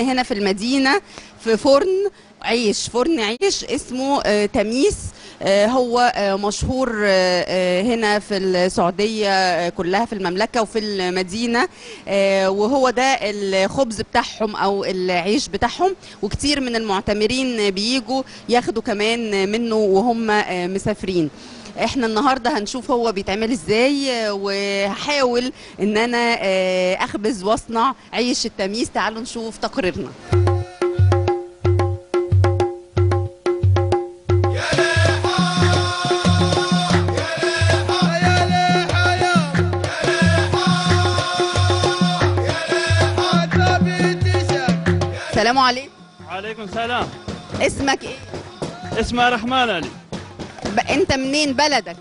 عندنا هنا في المدينة في فرن عيش فرن عيش اسمه آه، تميس آه، هو آه، مشهور آه، آه، هنا في السعودية آه، كلها في المملكة وفي المدينة آه، وهو ده الخبز بتاعهم أو العيش بتاعهم وكتير من المعتمرين بيجوا ياخدوا كمان منه وهم آه، مسافرين احنا النهارده هنشوف هو بيتعمل ازاي آه، وهحاول ان انا آه، اخبز واصنع عيش التميس تعالوا نشوف تقريرنا السلام عليكم عليكم السلام اسمك ايه اسمه رحمن علي ب... انت منين بلدك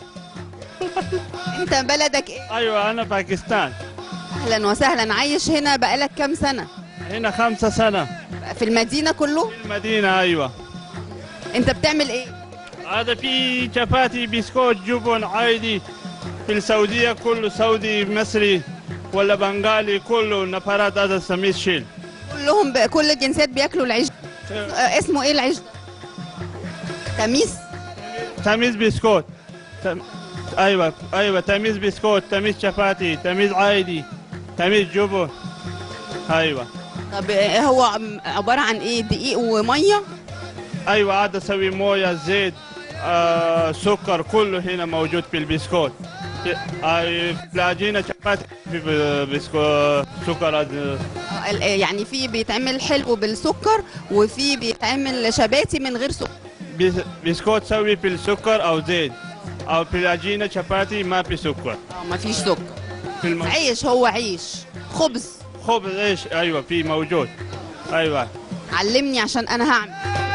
انت بلدك ايه ايوه انا باكستان اهلا وسهلا عايش هنا بقالك كام سنه هنا خمسة سنة في المدينه كله في المدينة ايوه انت بتعمل ايه هذا في شفاتي بسكوت جبن عادي في السعودية كله سعودي مصري ولا بنغالي كله نفرات هذا سميس شيل كلهم ب... كل الجنسيات بياكلوا العيش ده. آه، اسمه ايه العيش ده تميس تميز بسكوت تم... ايوه ايوه تميز بسكوت تميز شفاتي تميز عادي تميز جبن ايوه طب آه، هو عم- عباره عن ايه دقيق وميه ايوه عاد اسوي مويه زيت آه سكر كله هنا موجود في البسكوت في آه في العجينه شفاتي في ب- بسكوت سكر هذا. آه، ال- آه، يعني في بيتعمل حلو بالسكر وفي بيتعمل شباتي من غير سكر بس- بسكوت سوي في السكر او زيت او في العجينه شفاتي ما في سكر اه مفيش سكر في الم... عيش هو عيش خبز خبز ايش ايوه في موجود ايوه علمني عشان انا هعمل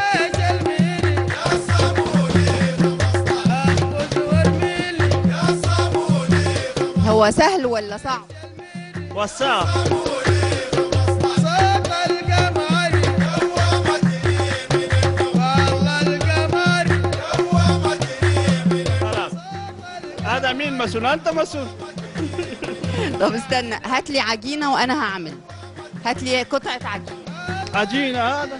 هو سهل ولا صعب والساعه خلاص هذا مين مسؤول انت مسؤول طب استنى هات لي عجينه وانا هعمل هات لي قطعه عجينه عجينه هذا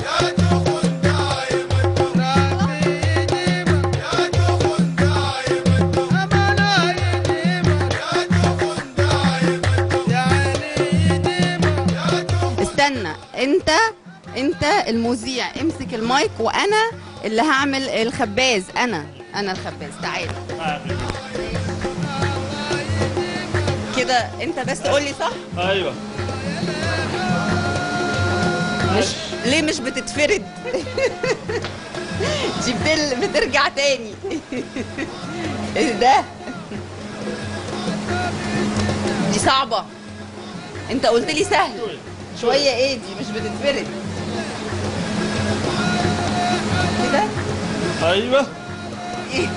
استنى انت انت المذيع امسك المايك وانا اللي هعمل الخباز انا انا الخباز تعال كده انت بس قول لي صح ايوه مش ليه مش بتتفرد دي بتل... بترجع تاني ايه ده دي صعبة انت قلت لي سهل شوية ايه دي مش بتتفرد كده ايوه ايه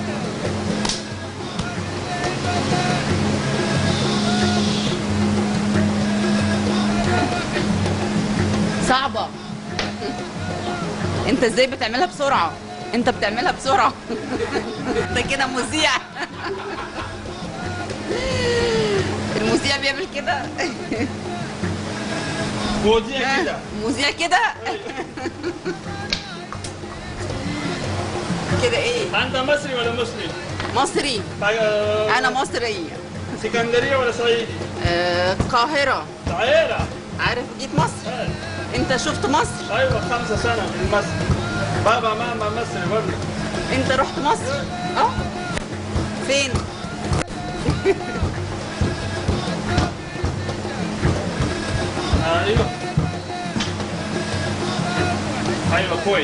صعبة انت ازاي بتعملها بسرعة انت بتعملها بسرعة انت كده مذيع المذيع بيعمل كده مذيع كده مذيع كده كده ايه انت مصري ولا مسلم؟ مصري آه، انا مصرية اسكندريه ولا صعيدي؟ آه، القاهرة صعيدة عارف جيت مصر انت شفت مصر ايوه خمسة سنة من مصر بابا ماما مصري برضه انت رحت مصر اه فين ايوه ايوه كويس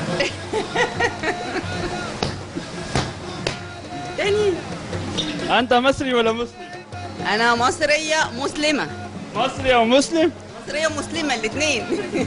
تاني انت مصري ولا مسلم؟ انا مصرية مسلمة مصري او مسلم؟ مصرية مسلمة الاثنين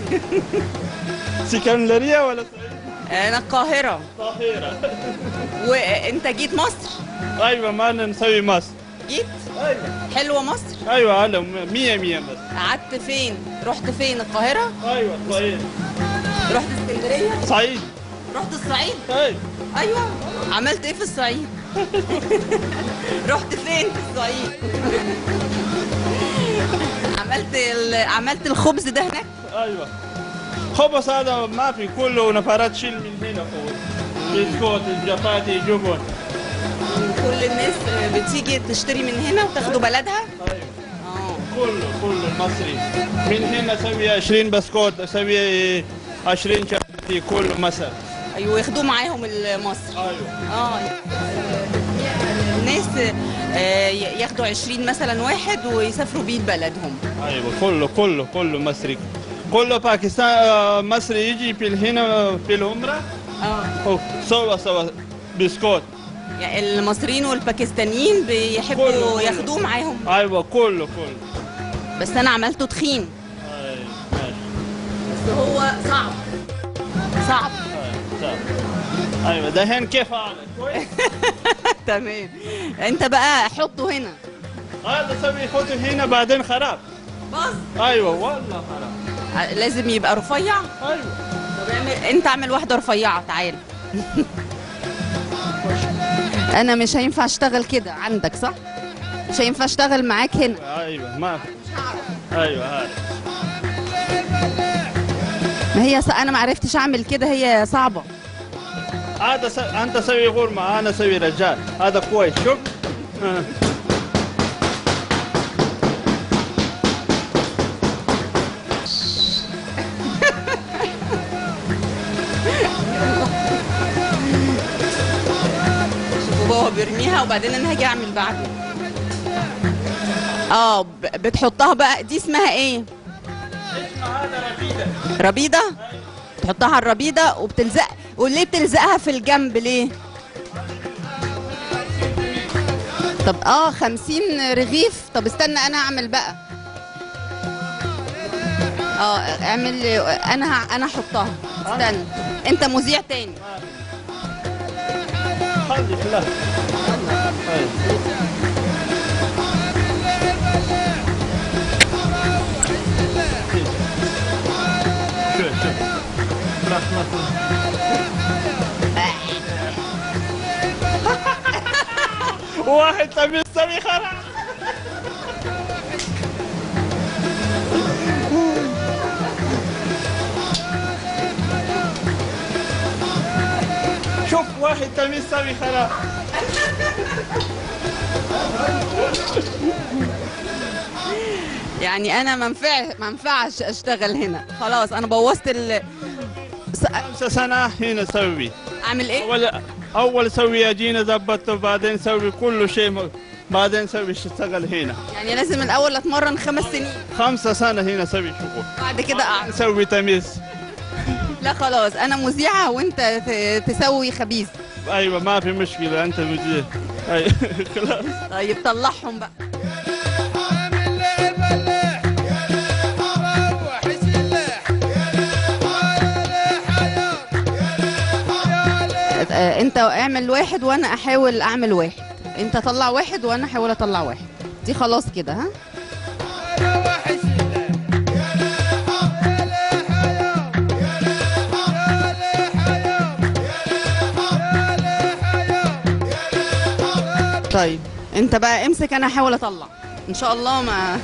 اسكندريه ولا صعيدي؟ انا القاهرة القاهرة وانت جيت مصر ايوه ما نسوي مصر جيت ايوه حلوة مصر ايوه هلا مية مية بس قعدت فين رحت فين القاهرة ايوه صعيد رحت اسكندرية صعيد رحت الصعيد ايوه ايوه عملت ايه في الصعيد رحت فين في الصعيد عملت ال... عملت الخبز ده هناك ايوه خبز هذا ما في كله نفرات شيل من هنا فوق بسكوت الجفاتي جبن كل الناس بتيجي تشتري من هنا وتاخدوا بلدها ايوه اه كله كله المصري من هنا اسوي 20 بسكوت اسوي 20 شفتي كله مصر ايوه ياخدوه معاهم المصري ايوه اه الناس آه، ياخدوا 20 مثلا واحد ويسافروا بيه لبلدهم ايوه كله كله كله مصري كله باكستان آه، مصري يجي في هنا في العمره اه سوا سوا بسكوت يعني المصريين والباكستانيين كله، بيحبوا كله. ياخدوه معاهم ايوه كله كله بس انا عملته تخين أيوة، ماشي بس هو صعب صعب أيوة، صح. ايوه دحين كيف اعمل كويس تمام انت بقى حطه هنا هذا سوي خطه هنا بعدين خراب بص ايوه والله خراب لازم يبقى رفيع ايوه طب اعمل انت اعمل واحده رفيعه تعال انا مش هينفع اشتغل كده عندك صح مش هينفع اشتغل معاك هنا ايوه ما ايوه هذا ما هي ص... انا ما عرفتش اعمل كده هي صعبه هذا س... انت سوي غرمه انا سوي رجال هذا كويس شوف آه. شوفوا بابا بيرميها وبعدين انا هاجي اعمل بعده اه ب... بتحطها بقى دي اسمها ايه اسمع هذا رفيده ربيده تحطها على الربيده وبتلزق وليه بتلزقها في الجنب ليه طب اه خمسين رغيف طب استنى انا اعمل بقى اه اعمل لي انا ه- انا احطها استنى انت مذيع تاني خلي خلاص أيوة. شوف شوف خلاص خلاص واحد تبي تسوي خرا شوف واحد تبي تسوي خرا يعني انا ما ينفع ما ينفعش اشتغل هنا خلاص انا بوظت ال س- خمسة سنة هنا سوي اعمل ايه أول أول سوي أجينا ظبطته بعدين سوي كل شيء م- بعدين سوي اشتغل هنا يعني لازم الاول اتمرن خمس سنين خمسة سنة هنا سوي شغل بعد كده اقعد سوي تمييز لا خلاص انا مذيعه وانت ت- تسوي خبيث أيوة ما في مشكلة أنت مدير أيوة خلاص طيب طلعهم بقى آه، انت اعمل واحد وانا احاول اعمل واحد انت طلع واحد وانا احاول اطلع واحد دي خلاص كده ها طيب انت بقى امسك انا احاول اطلع ان شاء الله ما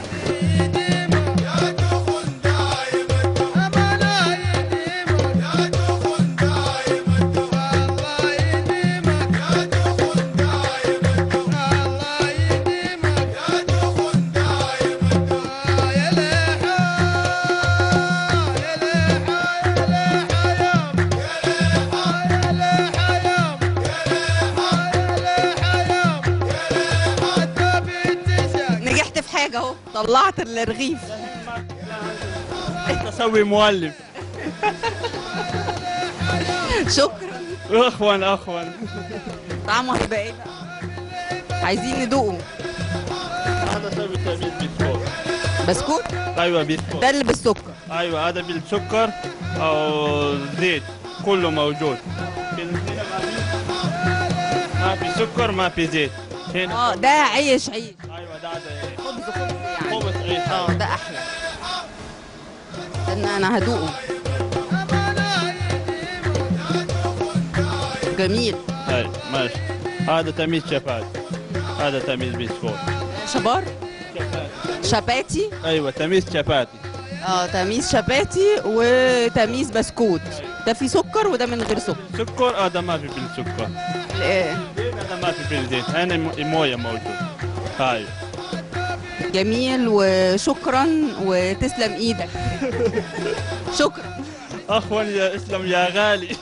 نجحت في حاجه اهو طلعت الرغيف تسوي مؤلف شكرا أخوان أخوان طعمه هيبقى ايه بقى عايزين ندوقه هذا سوي تمييز بسكوت بسكوت أيوة بسكوت ده اللي بالسكر أيوة هذا بالسكر أو زيت كله موجود في هنا ما في ما في سكر ما في زيت هنا اه ده عيش عيش أيوة ده هذا خبز خبز يعني خبز عيش اه ده احلى استنى انا هدوقه جميل أي ماشي هذا تمييز شفاف هذا تمييز بسكوت شبار شباتي ايوه تمييز شفاتي اه تميس شباتي وتميس بسكوت ده فيه سكر وده من غير سكر سكر اه ده ما في بالسكر آه، هذا ما في بالزيت هنا م- مويه موجود هاي جميل وشكرا وتسلم ايدك شكرا اخوان يا اسلم يا غالي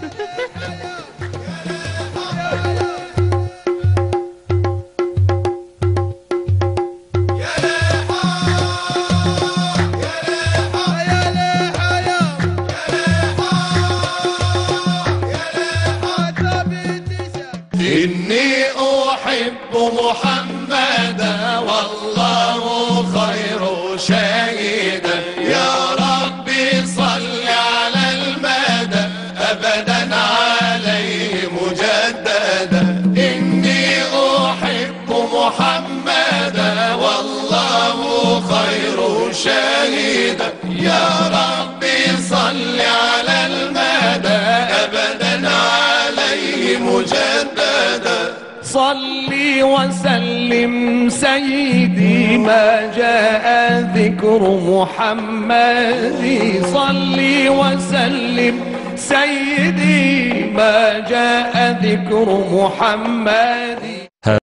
إني أحب محمدا والله خير شهيدا يا ربي صل على المدى أبدا عليه مجددا إني أحب محمدا والله خير شهيدا يا ربي صل على المدى أبدا عليه مجددا صلي وسلم سيدي ما جاء ذكر محمد صلي وسلم سيدي ما جاء ذكر محمد